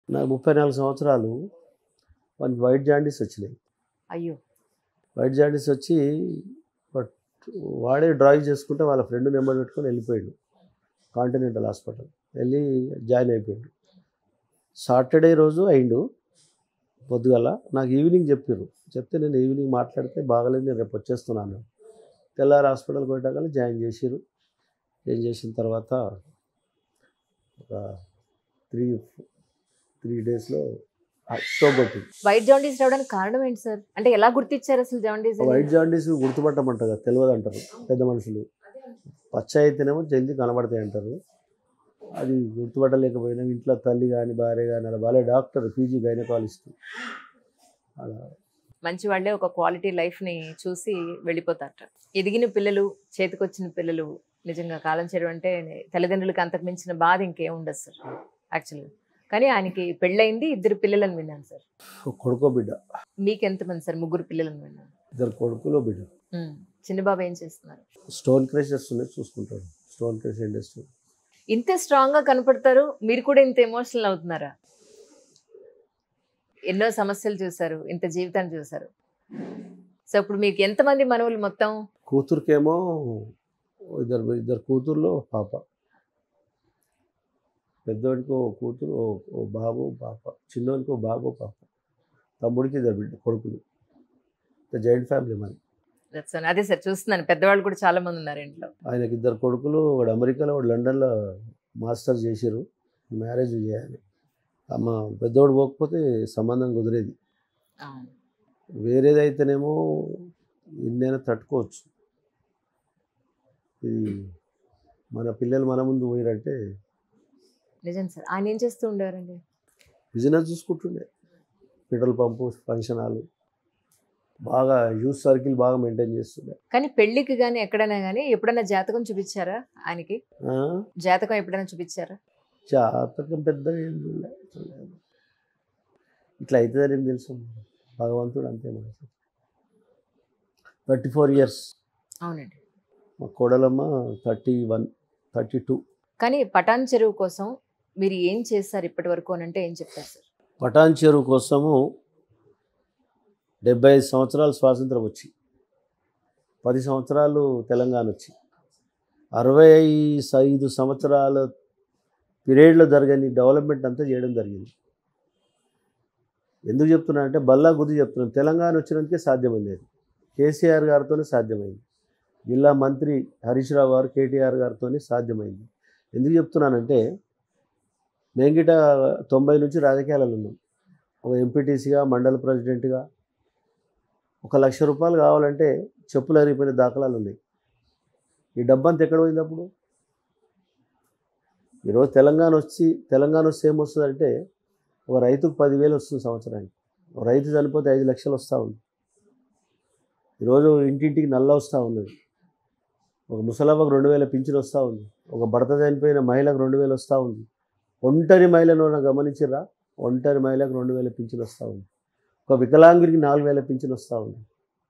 నాకు ముప్పై నాలుగు సంవత్సరాలు వానికి వైట్ జాండీస్ వచ్చినాయి అయ్యో వైట్ జాండీస్ వచ్చి బట్ వాడే డ్రాయింగ్ చేసుకుంటే వాళ్ళ ఫ్రెండ్ నెంబర్ పెట్టుకొని వెళ్ళిపోయాడు కాంటినెంటల్ హాస్పిటల్ వెళ్ళి జాయిన్ అయిపోయాడు సాటర్డే రోజు అయిండు పొద్దుగల నాకు ఈవినింగ్ చెప్పారు చెప్తే నేను ఈవినింగ్ మాట్లాడితే బాగలేదు నేను రేపు వచ్చేస్తున్నాను తెల్లారి హాస్పిటల్కి పోయాక జాయిన్ చేసిరు జాయిన్ చేసిన తర్వాత ఒక త్రీ త్రీ డేస్లో స్టోక్ కొట్టింది వైట్ జాండీస్ రావడానికి కారణం ఏంటి సార్ అంటే ఎలా గుర్తించారు అసలు జాండీస్ అని? వైట్ జాండీస్ గుర్తుపట్టమంట కదా తెలియదు అంటారు పెద్ద మనుషులు పచ్చ అయితేనేమో జల్దీ కనబడతాయి అంటారు అది గుర్తుపట్టలేకపోయినా ఇంట్లో తల్లి కానీ భార్య కానీ అలా వాళ్ళే డాక్టర్ పీజీ గైనకాలజిస్ట్ అలా మంచి వాళ్ళే ఒక క్వాలిటీ లైఫ్ ని చూసి వెళ్ళిపోతారట ఎదిగిన పిల్లలు చేతికొచ్చిన పిల్లలు నిజంగా కాలం చేయడం అంటే తల్లిదండ్రులకి అంతకు మించిన బాధ ఇంకేం ఉండదు సార్ యాక్చువల్గా కానీ ఆయనకి పెళ్ళయింది ఇద్దరు పిల్లలని విన్నాను సార్ ఒక కొడుకో బిడ్డ మీకు ఎంతమంది సార్ ముగ్గురు పిల్లలని విన్నాను ఇద్దరు కొడుకులో బిడ్డ ఉమ్. చిన్నబాబు ఏం చేస్తున్నారు స్టోన్ క్రేషర్స్ ఉన్నాయి చూసుకుంటాడు స్టోన్ క్రేష్ ఇండస్ట్రీ ఇంత స్ట్రాంగ్ గా కనపడతారు మీరు కూడా ఇంత ఎమోషనల్ అవుతున్నారా ఎన్నో సమస్యలు చూసారు ఇంత జీవితాన్ని చూసారు సో ఇప్పుడు మీకు ఎంతమంది మనవులు మొత్తం కూతురుకేమో ఇద్దరు ఇద్దరు కూతుర్లో ఒక పాప పెద్దోడికి ఓ కూతురు ఓ- ఓ బాబు పాప చిన్నోడికి ఓ బాబు పాప తమ్ముడికి ఇద్దరు బిడ్డ కొడుకులు జాయింట్ ఫ్యామిలీ మరి That's all. అదే సార్ చూస్తున్నాను పెద్దవాళ్ళు కూడా చాలా మంది ఉన్నారు ఇంట్లో ఆయనకి ఇద్దరు కొడుకులు వాడు అమెరికాలో వాడు లండన్లో మాస్టర్ చేసిరు మ్యారేజ్ చేయాలి అమ్మ పెద్దోడు పోకపోతే సంబంధం కుదిరేది వేరేదైతేనేమో ఇన్నైనా తట్టుకోవచ్చు ఇది మన పిల్లలు మన ముందు పోయారంటే నిజం సార్ ఆయన ఏం చేస్తూ ఉండేవారండి బిజినెస్ చూసుకుంటుండే పెట్రోల్ పంపు ఫంక్షన్ హాల్ బాగా యూత్ సర్కిల్ బాగా మెయింటైన్ చేస్తుండే కానీ పెళ్లికి కానీ ఎక్కడైనా కానీ ఎప్పుడైనా జాతకం చూపించారా ఆయనకి ఆ? జాతకం ఎప్పుడైనా చూపించారా జాతకం పెద్దగా ఏం చూడలే చూడలేదు. ఇట్లా అవుతుందని ఏం తెలుసు భగవంతుడు అంతే మనకి థర్టీ ఫోర్ ఇయర్స్ అవునండి మా కోడలమ్మ థర్టీ వన్ థర్టీ టూ కానీ పటాన్ చెరువు కోసం మీరు ఏం చేస్తారు ఇప్పటి వరకు అని అంటే ఏం చెప్తారు సార్ పటాన్ చెరువు కోసము డెబ్బై ఐదు సంవత్సరాలు స్వాతంత్రం వచ్చి పది సంవత్సరాలు తెలంగాణ వచ్చి అరవై ఐదు సంవత్సరాల పీరియడ్లో జరగని డెవలప్మెంట్ అంతా చేయడం జరిగింది ఎందుకు చెప్తున్నా అంటే బల్లా గుద్ది చెప్తున్నాను తెలంగాణ వచ్చినందుకే సాధ్యమైంది అది కేసీఆర్ గారితోనే సాధ్యమైంది జిల్లా మంత్రి హరీష్ రావు గారు కేటీఆర్ గారితోనే సాధ్యమైంది ఎందుకు చెప్తున్నానంటే మేంగిట తొంభై నుంచి రాజకీయాలలో ఉన్నాం ఒక ఎంపీటీసీగా మండల ప్రెసిడెంట్గా ఒక లక్ష రూపాయలు కావాలంటే చెప్పులు అరిగిపోయిన దాఖలాలు ఉన్నాయి ఈ డబ్బంతా ఎక్కడ పోయింది అప్పుడు ఈరోజు తెలంగాణ వచ్చి తెలంగాణ వస్తే ఏమొస్తుందంటే ఒక రైతుకు పదివేలు వస్తుంది సంవత్సరానికి ఒక రైతు చనిపోతే ఐదు లక్షలు వస్తూ ఉంది ఈరోజు ఇంటింటికి నల్ల వస్తూ ఉన్నది ఒక ముసలవ్వకు రెండు వేల పింఛన్ వస్తూ ఉంది ఒక భర్త చనిపోయిన మహిళకు రెండు వేలు వస్తూ ఉంది ఒంటరి మహిళను ఎవరైనా గమనించిర్రా ఒంటరి మహిళకు రెండు వేల పింఛన్ వస్తూ ఉంది ఒక వికలాంగుడికి నాలుగు వేల పింఛన్ వస్తూ ఉంది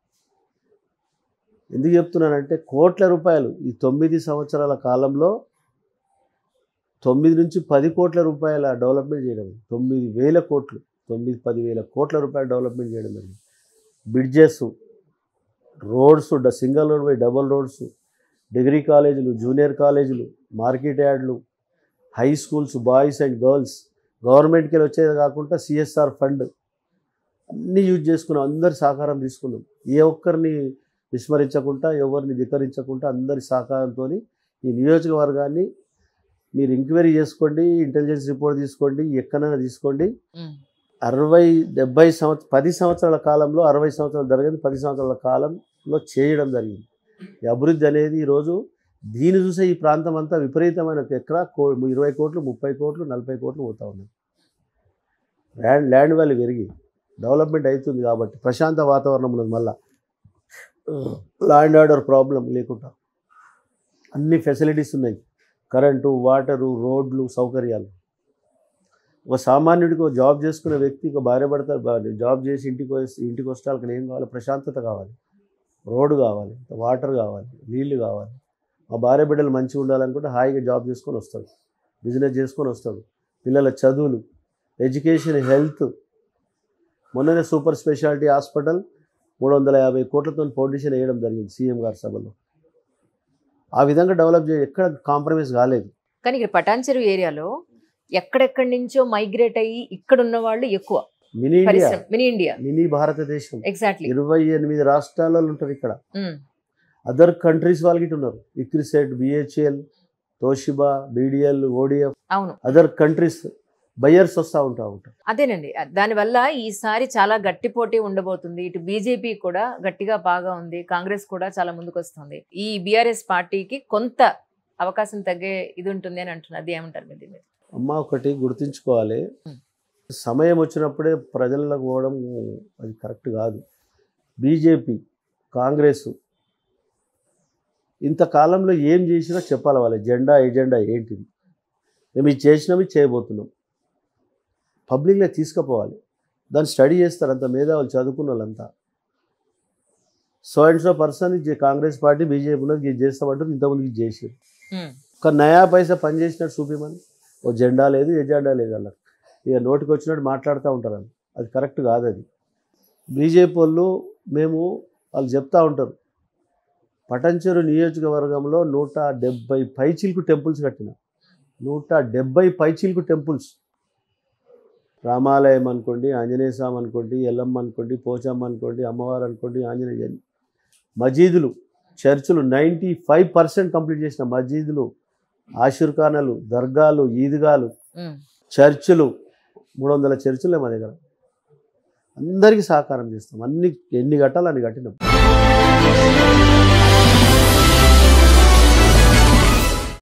ఎందుకు చెప్తున్నానంటే కోట్ల రూపాయలు ఈ తొమ్మిది సంవత్సరాల కాలంలో తొమ్మిది నుంచి పది కోట్ల రూపాయల డెవలప్మెంట్ చేయడం తొమ్మిది వేల కోట్లు తొమ్మిది పది వేల కోట్ల రూపాయల డెవలప్మెంట్ చేయడం జరిగింది బ్రిడ్జెస్ రోడ్స్ డ- single road by double roads degree కాలేజీలు జూనియర్ కాలేజీలు మార్కెట్ యార్డ్లు high schools boys and girls గవర్నమెంట్కి వెళ్ళి వచ్చేది కాకుండా సిఎస్ఆర్ ఫండ్ అన్నీ యూజ్ చేసుకున్నాం అందరి సహకారం తీసుకున్నాం ఏ ఒక్కరిని విస్మరించకుండా ఎవరిని ధిక్కరించకుండా అందరి సహకారంతో ఈ నియోజకవర్గాన్ని మీరు ఎంక్వైరీ చేసుకోండి ఇంటెలిజెన్స్ రిపోర్ట్ తీసుకోండి ఎక్కడైనా తీసుకోండి అరవై డెబ్బై సంవత్సర పది సంవత్సరాల కాలంలో అరవై సంవత్సరాలు జరిగింది పది సంవత్సరాల కాలంలో చేయడం జరిగింది ఈ అభివృద్ధి అనేది ఈరోజు దీన్ని చూసే ఈ ప్రాంతం అంతా విపరీతమైన ఒక ఎకరా కో ఇరవై కోట్లు ముప్పై కోట్లు నలభై కోట్లు పోతా ఉన్నాయి ల్యాండ్ ల్యాండ్ వాల్యూ పెరిగి డెవలప్మెంట్ అవుతుంది కాబట్టి ప్రశాంత వాతావరణం ఉన్నది మళ్ళా ల్యాండ్ ఆర్డర్ ప్రాబ్లం లేకుండా అన్ని ఫెసిలిటీస్ ఉన్నాయి కరెంటు వాటరు రోడ్లు సౌకర్యాలు ఒక సామాన్యుడికి ఒక జాబ్ చేసుకునే వ్యక్తి ఒక భార్య భర్త జాబ్ చేసి ఇంటికి వచ్చి ఇంటికి వస్తే వాళ్ళకి ఏం కావాలి ప్రశాంతత కావాలి రోడ్డు కావాలి వాటర్ కావాలి నీళ్లు కావాలి మా భార్య బిడ్డలు మంచిగా ఉండాలనుకుంటే హాయిగా జాబ్ చేసుకొని వస్తాడు బిజినెస్ చేసుకొని వస్తాడు పిల్లల చదువులు ఎడ్యుకేషన్ హెల్త్ మొన్ననే సూపర్ స్పెషాలిటీ హాస్పిటల్ మూడు వందల యాభై కోట్లతో ఫౌండేషన్ వేయడం జరిగింది సీఎం గారి సభలో ఆ విధంగా డెవలప్ చేయ ఎక్కడ కాంప్రమైజ్ కాలేదు కానీ ఇక్కడ పటాన్చెరు ఏరియాలో ఎక్కడెక్కడి నుంచో మైగ్రేట్ అయ్యి ఇక్కడ ఉన్న వాళ్ళు ఎక్కువ మినీ ఇండియా పరిశ్రమ mini India mini Bharatadesam exactly ఇరవై ఎనిమిది రాష్ట్రాలలో ఉంటారు ఇక్కడ అదర్ కంట్రీస్ వాళ్ళకి ఇటు ఉన్నారు ICRISAT BHL Toshiba BDL ODF అవును అదర్ కంట్రీస్ బయర్స్ వస్తూ ఉంటా ఉంటారు అదేనండి దానివల్ల ఈసారి చాలా గట్టి పోటీ ఉండబోతుంది ఇటు బీజేపీ కూడా గట్టిగా బాగా ఉంది కాంగ్రెస్ కూడా చాలా ముందుకు వస్తుంది ఈ బీఆర్ఎస్ పార్టీకి కొంత అవకాశం తగ్గే ఇది ఉంటుంది అని అంటున్నారు అది ఏమంటారు మీరు దీని మీద? అమ్మ ఒకటి గుర్తుంచుకోవాలి Hmm. సమయం వచ్చినప్పుడే ప్రజలకు పోవడం అది కరెక్ట్ కాదు బీజేపీ కాంగ్రెస్ ఇంతకాలంలో ఏం చేసినా చెప్పాలి వాళ్ళ జెండా ఎజెండా ఏంటిది మేము ఇది చేసినాం ఇది చేయబోతున్నాం పబ్లిక్లో తీసుకుపోవాలి దాన్ని స్టడీ చేస్తారు అంత మేధావులు చదువుకున్న వాళ్ళంతా సో అండ్ సో పర్సన్ ఇది కాంగ్రెస్ పార్టీ బీజేపీ ఉన్నది ఇది చేస్తామంటారు ఇంతకుముందు ఇది చేసారు ఉమ్, ఒక నయా పైసా పని చేసినట్టు చూపిమని ఓ జెండా లేదు ఎజెండా లేదు అలా ఇక నోటికి వచ్చినట్టు మాట్లాడుతూ ఉంటారు వాళ్ళు అది కరెక్ట్ కాదు అది బీజేపీ వాళ్ళు మేము వాళ్ళు చెప్తా ఉంటారు పటంచెరు నియోజకవర్గంలో నూట డెబ్బై పైచిల్కు టెంపుల్స్ కట్టిన నూట డెబ్బై పైచిల్కు టెంపుల్స్ రామాలయం అనుకోండి ఆంజనేయ స్వామి అనుకోండి ఎల్లమ్మ అనుకోండి పోచమ్మ అనుకోండి అమ్మవారు అనుకోండి ఆంజనేయ మజీదులు చర్చిలు నైంటీ ఫైవ్ పర్సెంట్ కంప్లీట్ చేసిన మసీదులు ఆశుర్ఖానాలు దర్గాలు ఈద్గాలు ఉమ్. చర్చిలు మూడు వందల చర్చిలే మా దగ్గర అందరికీ సహకారం చేస్తాం అన్ని ఎన్ని కట్టాలి అన్ని కట్టినాం